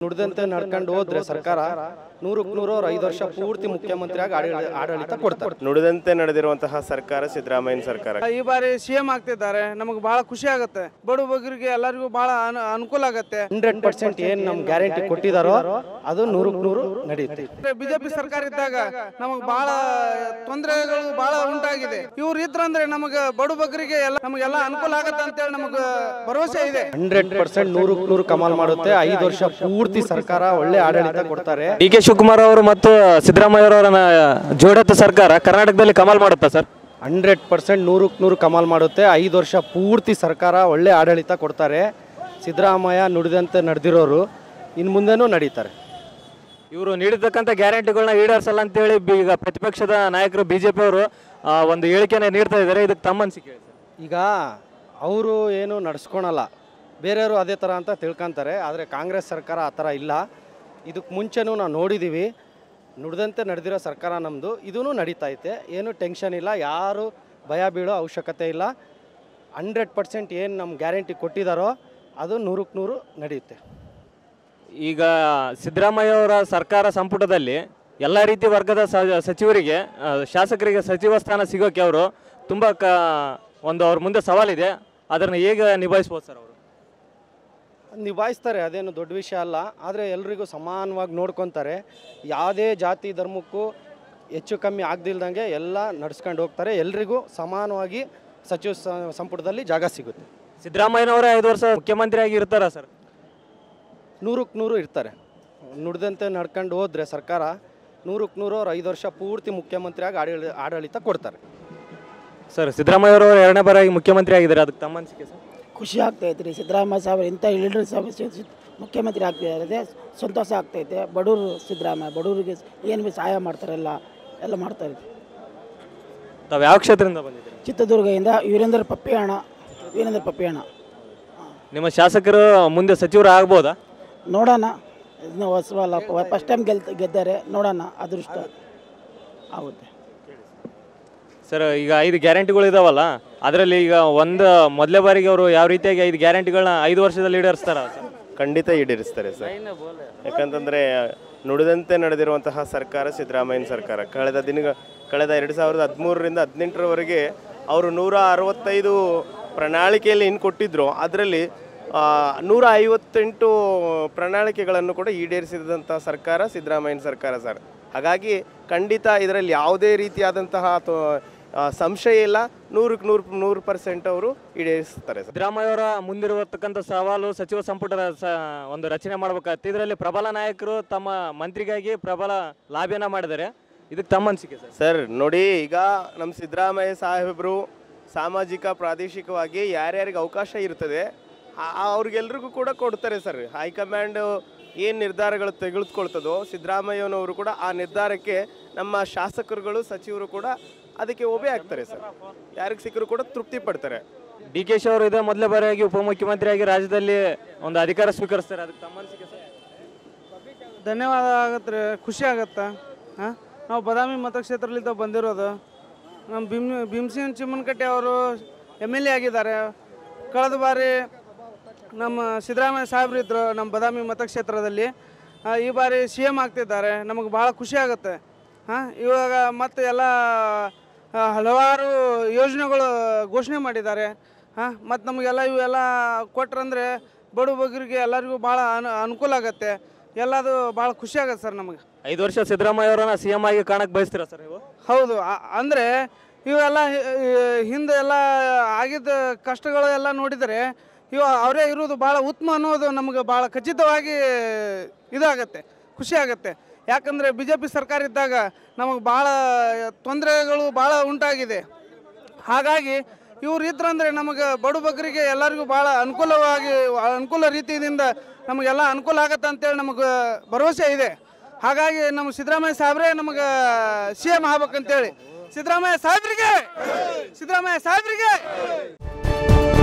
ನುಡಿದಂತೆ ನಡ್ಕೊಂಡು ಹೋದ್ರೆ ಸರ್ಕಾರ ನೂರಕ್ಕೆ ನೂರು ಅವ್ರು ಐದು ವರ್ಷ ಪೂರ್ತಿ ಮುಖ್ಯಮಂತ್ರಿಯಾಗಿ ಆಡಳಿ- ಆಡಳಿತ ಕೊಡ್ತಾರೆ ನುಡಿದಂತೆ ನಡೆದಿರುವಂತಹ ಸರ್ಕಾರ ಸಿದ್ದರಾಮಯ್ಯನ ಸರ್ಕಾರ ಈ ಬಾರಿ ಸಿ ಎಂ ಆಗ್ತಿದ್ದಾರೆ ನಮಗೆ ಬಹಳ ಖುಷಿ ಆಗುತ್ತೆ ಬಡ ಬಗ್ಗರಿಗೆ ಎಲ್ಲರಿಗೂ ಬಹಳ ಅನು- ಅನುಕೂಲ ಆಗುತ್ತೆ ಹಂಡ್ರೆಡ್ ಪರ್ಸೆಂಟ್ ಏನ್ ನಮ್ ಗ್ಯಾರಂಟಿ ಕೊಟ್ಟಿದಾರೋ ಅದು ನೂರಕ್ಕೆ ನೂರು ನಡೆಯುತ್ತೆ ಬಿಜೆಪಿ ಸರ್ಕಾರ ಇದ್ದಾಗ ನಮಗೆ ಬಹಳ ತೊಂದರೆಗಳು ಬಹಳ ಉಂಟಾಗಿದೆ ಇವ್ರು ಇದ್ರಂದ್ರೆ ನಮಗೆ ಬಡ ಬಗ್ಗರಿಗೆ ಎಲ್ಲ ನಮಗೆಲ್ಲ ಅನುಕೂಲ ಆಗತ್ತೆ ಅಂತೇಳಿ ನಮಗೆ ಭರವಸೆ ಇದೆ ಹಂಡ್ರೆಡ್ ಪರ್ಸೆಂಟ್ ನೂರಕ್ಕೆ ನೂರು ಕಮಾಲ್ ಮಾಡುತ್ತೆ ಐದು ವರ್ಷ ಪೂರ್ತಿ ಸರ್ಕಾರ ಒಳ್ಳೆ ಆಡಳಿತ ಕೊಡ್ತಾರೆ ಡಿ ಕೆ ಶಿವಕುಮಾರ್ ಅವರು ಮತ್ತು ಸಿದ್ದರಾಮಯ್ಯ ಅವರ ಜೋಡತ್ತ ಸರ್ಕಾರ ಕರ್ನಾಟಕದಲ್ಲಿ ಕಮಾಲ್ ಮಾಡುತ್ತಾ ಸರ್ ಹಂಡ್ರೆಡ್ ಪರ್ಸೆಂಟ್ ನೂರಕ್ಕೆ ನೂರು ಕಮಾಲ್ ಮಾಡುತ್ತೆ ಐದು ವರ್ಷ ಪೂರ್ತಿ ಸರ್ಕಾರ ಒಳ್ಳೆ ಆಡಳಿತ ಕೊಡ್ತಾರೆ ಸಿದ್ದರಾಮಯ್ಯ ನುಡಿದಂತೆ ನಡೆದಿರೋರು ಇನ್ನು ಮುಂದೆನೂ ನಡೀತಾರೆ ಇವರು ನೀಡಿರ್ತಕ್ಕಂಥ ಗ್ಯಾರಂಟಿಗಳನ್ನ ಈಡೇರಿಸಲ್ಲ ಅಂತೇಳಿ ಬಿ- ಈಗ ಪ್ರತಿಪಕ್ಷದ ನಾಯಕರು ಬಿಜೆಪಿ ಅವರು ಒಂದು ಹೇಳಿಕೆನ ನೀಡ್ತಾ ಇದ್ದಾರೆ ಇದಕ್ಕೆ ತಮ್ಮ ಅನಿಸಿಕೆ ಹೇಳಿ ಸರ್. ಈಗ ಅವರು ಏನು ನಡೆಸ್ಕೊಳಲ್ಲ ಬೇರೆಯವರು ಅದೇ ಥರ ಅಂತ ತಿಳ್ಕೊತಾರೆ ಆದರೆ ಕಾಂಗ್ರೆಸ್ ಸರ್ಕಾರ ಆ ಥರ ಇಲ್ಲ ಇದಕ್ಕೆ ಮುಂಚೆನೂ ನಾವು ನೋಡಿದ್ದೀವಿ ನುಡಿದಂತೆ ನಡೆದಿರೋ ಸರ್ಕಾರ ನಮ್ಮದು ಇದೂ ನಡೀತಾ ಐತೆ ಏನು ಟೆನ್ಷನ್ ಇಲ್ಲ ಯಾರು ಭಯ ಬೀಳೋ ಅವಶ್ಯಕತೆ ಇಲ್ಲ ಹಂಡ್ರೆಡ್ ಪರ್ಸೆಂಟ್ ಏನು ನಮ್ಮ ಗ್ಯಾರಂಟಿ ಕೊಟ್ಟಿದ್ದಾರೋ ಅದು ನೂರಕ್ಕೆ ನೂರು ನಡೆಯುತ್ತೆ ಈಗ ಸಿದ್ದರಾಮಯ್ಯ ಅವರ ಸರ್ಕಾರ ಸಂಪುಟದಲ್ಲಿ ಎಲ್ಲ ರೀತಿ ವರ್ಗದ ಸ- ಸಚಿವರಿಗೆ ಆ, ಶಾಸಕರಿಗೆ ಸಚಿವ ಸ್ಥಾನ ಸಿಗೋಕೆ ಅವರು ತುಂಬ ಕ ಒಂದು ಅವ್ರ ಮುಂದೆ ಸವಾಲಿದೆ ಅದನ್ನು ಹೇಗೆ ನಿಭಾಯಿಸ್ಬೋದು ಸರ್ ಅವರು ನಿಭಾಯಿಸ್ತಾರೆ ಅದೇನು ದೊಡ್ಡ ವಿಷಯ ಅಲ್ಲ ಆದರೆ ಎಲ್ರಿಗೂ ಸಮಾನವಾಗಿ ನೋಡ್ಕೊತಾರೆ ಯಾವುದೇ ಜಾತಿ ಧರ್ಮಕ್ಕೂ ಹೆಚ್ಚು ಕಮ್ಮಿ ಆಗದಿಲ್ದಂಗೆ ಎಲ್ಲ ನಡ್ಸ್ಕೊಂಡು ಹೋಗ್ತಾರೆ ಎಲ್ರಿಗೂ ಸಮಾನವಾಗಿ ಸಚಿವ ಸ- ಸಂಪುಟದಲ್ಲಿ ಜಾಗ ಸಿಗುತ್ತೆ ಸಿದ್ದರಾಮಯ್ಯನವರೇ ಐದು ವರ್ಷ ಮುಖ್ಯಮಂತ್ರಿಯಾಗಿ ಇರ್ತಾರಾ ಸರ್ ನೂರಕ್ಕೆ ನೂರು ಇರ್ತಾರೆ ನುಡಿದಂತೆ ನಡ್ಕೊಂಡು ಹೋದ್ರೆ ಸರ್ಕಾರ ನೂರಕ್ಕೆ ನೂರು ಅವ್ರು ಐದು ವರ್ಷ ಪೂರ್ತಿ ಮುಖ್ಯಮಂತ್ರಿಯಾಗಿ ಆಡಳಿ ಆಡಳಿತ ಕೊಡ್ತಾರೆ ಸರ್ ಸಿದ್ದರಾಮಯ್ಯ ಅವರು ಎರಡನೇ ಬಾರಿ ಮುಖ್ಯಮಂತ್ರಿ ಆಗಿದ್ದಾರೆ ಅದಕ್ಕೆ ತಮ್ಮ ಅನಿಸಿಕೆ ಸರ್ ಖುಷಿ ಆಗ್ತೈತೆ ರೀ ಸಿದ್ದರಾಮಯ್ಯ ಸಾಹೇಬ್ರು ಇಂಥ ಲೀಡರ್ ಸಾಹೇಬ್ ಮುಖ್ಯಮಂತ್ರಿ ಆಗ್ತಿದ್ದಾರೆ ಸಂತೋಷ ಆಗ್ತೈತೆ ಬಡವರು ಸಿದ್ದರಾಮಯ್ಯ ಬಡವರಿಗೆ ಏನು ಭೀ ಸಹಾಯ ಮಾಡ್ತಾರಲ್ಲ ಎಲ್ಲ ಮಾಡ್ತಾರೆ ತಾವು ಯಾವ ಕ್ಷೇತ್ರದಿಂದ ಬಂದಿದ್ದೀರಿ ಚಿತ್ರದುರ್ಗದಿಂದ ವೀರೇಂದ್ರ ಪಪ್ಪಿಯಣ್ಣ ವೀರೇಂದ್ರ ಪಪ್ಪಿಯಣ್ಣ ನಿಮ್ಮ ಶಾಸಕರು ಮುಂದೆ ಸಚಿವರು ಆಗ್ಬೋದಾ ನೋಡೋಣ ಇನ್ನು ಹೊಸವಲ್ಲ ಫಸ್ಟ್ ಟೈಮ್ ಗೆಲ್ ಗೆದ್ದಾರೆ ನೋಡೋಣ ಅದೃಷ್ಟ ಆಗುತ್ತೆ ಸರ್ ಈಗ ಐದು ಗ್ಯಾರಂಟಿಗಳು ಇದಾವಲ್ಲ ಅದರಲ್ಲಿ ಈಗ ಒಂದು ಮೊದಲೇ ಬಾರಿಗೆ ಅವರು ಯಾವ ರೀತಿಯಾಗಿ ಐದು ಗ್ಯಾರಂಟಿಗಳನ್ನ ಐದು ವರ್ಷದಲ್ಲಿ ಈಡೇರಿಸ್ತಾರ ಸರ್ ಖಂಡಿತ ಈಡೇರಿಸ್ತಾರೆ ಸರ್ ಯಾಕಂತಂದ್ರೆ ನುಡಿದಂತೆ ನಡೆದಿರುವಂತಹ ಸರ್ಕಾರ ಸಿದ್ದರಾಮಯ್ಯನ ಸರ್ಕಾರ ಕಳೆದ ದಿನ ಕಳೆದ ಎರಡು ಸಾವಿರದ ಹದಿಮೂರರಿಂದ ಹದಿನೆಂಟರವರೆಗೆ ಅವರು ನೂರ ಅರವತ್ತೈದು ಪ್ರಣಾಳಿಕೆಯಲ್ಲಿ ಏನು ಕೊಟ್ಟಿದ್ರು ಅದರಲ್ಲಿ ನೂರ ಐವತ್ತೆಂಟು ಪ್ರಣಾಳಿಕೆಗಳನ್ನು ಕೂಡ ಈಡೇರಿಸಿದಂಥ ಸರ್ಕಾರ ಸಿದ್ದರಾಮಯ್ಯನ ಸರ್ಕಾರ ಸರ್ ಹಾಗಾಗಿ ಖಂಡಿತ ಇದರಲ್ಲಿ ಯಾವುದೇ ರೀತಿಯಾದಂತಹ ತೊ- ಆ, ಸಂಶಯ ಇಲ್ಲ ನೂರಕ್ಕೆ ನೂರು ನೂರು ಪರ್ಸೆಂಟ್ ಅವರು ಈಡೇರಿಸ್ತಾರೆ ಸರ್ ಸಿದ್ದರಾಮಯ್ಯ ಅವರ ಮುಂದಿರುವತಕ್ಕಂಥ ಸವಾಲು ಸಚಿವ ಸಂಪುಟದ ಸ ಒಂದು ರಚನೆ ಮಾಡ್ಬೇಕಾಗತ್ತೆ ಇದರಲ್ಲಿ ಪ್ರಬಲ ನಾಯಕರು ತಮ್ಮ ಮಂತ್ರಿಗಾಗಿ ಪ್ರಬಲ ಲಾಭಿಯನ್ನ ಮಾಡಿದ್ದಾರೆ ಇದಕ್ಕೆ ತಮ್ಮ ಅನಿಸಿಕೆ ಸರ್ ಸರ್ ನೋಡಿ ಈಗ ನಮ್ಮ ಸಿದ್ದರಾಮಯ್ಯ ಸಾಹೇಬರು ಸಾಮಾಜಿಕ ಪ್ರಾದೇಶಿಕವಾಗಿ ಯಾರ್ಯಾರಿಗೆ ಅವಕಾಶ ಇರ್ತದೆ ಆ- ಆ ಅವ್ರಿಗೆಲ್ರಿಗೂ ಕೂಡ ಕೊಡ್ತಾರೆ ಸರ್ ಹೈಕಮಾಂಡ್ ಏನು ನಿರ್ಧಾರಗಳು ತೆಗೆದುಕೊಳ್ತದೋ ಸಿದ್ದರಾಮಯ್ಯನವರು ಕೂಡ ಆ ನಿರ್ಧಾರಕ್ಕೆ ನಮ್ಮ ಶಾಸಕರುಗಳು ಸಚಿವರು ಕೂಡ ಅದಕ್ಕೆ ಒಬೆ ಆಗ್ತಾರೆ ಸರ್ ಯಾರಿಗೆ ಸಿಕ್ಕರು ಕೂಡ ತೃಪ್ತಿ ಪಡ್ತಾರೆ ಡಿ ಕೆ ಶಿ ಅವರು ಇದೇ ಮೊದಲೇ ಬಾರಿಯಾಗಿ ಉಪಮುಖ್ಯಮಂತ್ರಿಯಾಗಿ ರಾಜ್ಯದಲ್ಲಿ ಒಂದು ಅಧಿಕಾರ ಸ್ವೀಕರಿಸ್ತಾರೆ ಅದಕ್ಕೆ ತಮ್ಮ ಅನಿಸಿಕೆ ಸರ್ ಧನ್ಯವಾದ ಆಗತ್ತೆ ರೀ ಖುಷಿ ಆಗತ್ತೆ ಹಾಂ ನಾವು ಬದಾಮಿ ಮತಕ್ಷೇತ್ರದಿಂದ ಬಂದಿರೋದು ನಮ್ಮ ಭೀಮ್ ಭೀಮಸೇನ್ ಚಿಮ್ಮನಕಟ್ಟೆ ಅವರು ಎಮ್ ಎಲ್ ಎ ಆಗಿದ್ದಾರೆ ಕಳೆದ ಬಾರಿ ನಮ್ಮ ಸಿದ್ದರಾಮಯ್ಯ ಸಾಹೇಬ್ರು ಇದ್ದರು ನಮ್ಮ ಬದಾಮಿ ಮತಕ್ಷೇತ್ರದಲ್ಲಿ ಆ, ಈ ಬಾರಿ ಸಿ ಎಮ್ ಆಗ್ತಿದ್ದಾರೆ ನಮಗೆ ಭಾಳ ಖುಷಿ ಆಗುತ್ತೆ ಹಾಂ ಇವಾಗ ಮತ್ತೆ ಎಲ್ಲ ಆ, ಹಲವಾರು ಯೋಜನೆಗಳು ಘೋಷಣೆ ಮಾಡಿದ್ದಾರೆ ಹಾಂ ಮತ್ತು ನಮಗೆಲ್ಲ ಇವೆಲ್ಲ ಕೊಟ್ರಂದ್ರೆ ಬಡ ಬಗ್ಗರಿಗೆ ಎಲ್ಲರಿಗೂ ಭಾಳ ಅನು ಅನುಕೂಲ ಆಗುತ್ತೆ ಎಲ್ಲದು ಭಾಳ ಖುಷಿ ಆಗತ್ತೆ ಸರ್ ನಮಗೆ ಐದು ವರ್ಷ ಸಿದ್ದರಾಮಯ್ಯ ಅವರನ್ನ ಸಿ ಎಂ ಆಗಿ ಕಾಣಕ್ಕೆ ಬಯಸ್ತೀರಾ ಸರ್ ನೀವು ಹೌದು ಆ- ಅಂದರೆ ಇವೆಲ್ಲ ಹಿ- ಈ- ಹಿಂದೆ ಎಲ್ಲ ಆಗಿದ್ದ ಕಷ್ಟಗಳು ಎಲ್ಲ ನೋಡಿದರೆ ಇವ ಅವರೇ ಇರೋದು ಭಾಳ ಉತ್ತಮ ಅನ್ನೋದು ನಮಗೆ ಭಾಳ ಖಚಿತವಾಗಿ ಇದಾಗತ್ತೆ ಖುಷಿ ಆಗತ್ತೆ ಯಾಕಂದರೆ ಬಿ ಜೆ ಪಿ ಸರ್ಕಾರ ಇದ್ದಾಗ ನಮಗೆ ಭಾಳ ತೊಂದರೆಗಳು ಭಾಳ ಉಂಟಾಗಿದೆ ಹಾಗಾಗಿ ಇವ್ರು ಇದ್ರಂದ್ರೆ ನಮಗೆ ಬಡ ಬಗ್ಗರಿಗೆ ಎಲ್ಲರಿಗೂ ಭಾಳ ಅನುಕೂಲವಾಗಿ ಅನುಕೂಲ ರೀತಿಯಿಂದ ನಮಗೆಲ್ಲ ಅನುಕೂಲ ಆಗತ್ತೆ ಅಂತೇಳಿ ನಮಗೆ ಭರವಸೆ ಇದೆ ಹಾಗಾಗಿ ನಮ್ಮ ಸಿದ್ದರಾಮಯ್ಯ ಸಾಹೇಬ್ರೇ ನಮಗೆ ಸಿ ಎಂ ಆಗ್ಬೇಕಂತೇಳಿ ಸಿದ್ದರಾಮಯ್ಯ ಸಾಹೇಬ್ರಿಗೆ ಸಿದ್ದರಾಮಯ್ಯ ಸಾಹೇಬ್ರಿಗೆ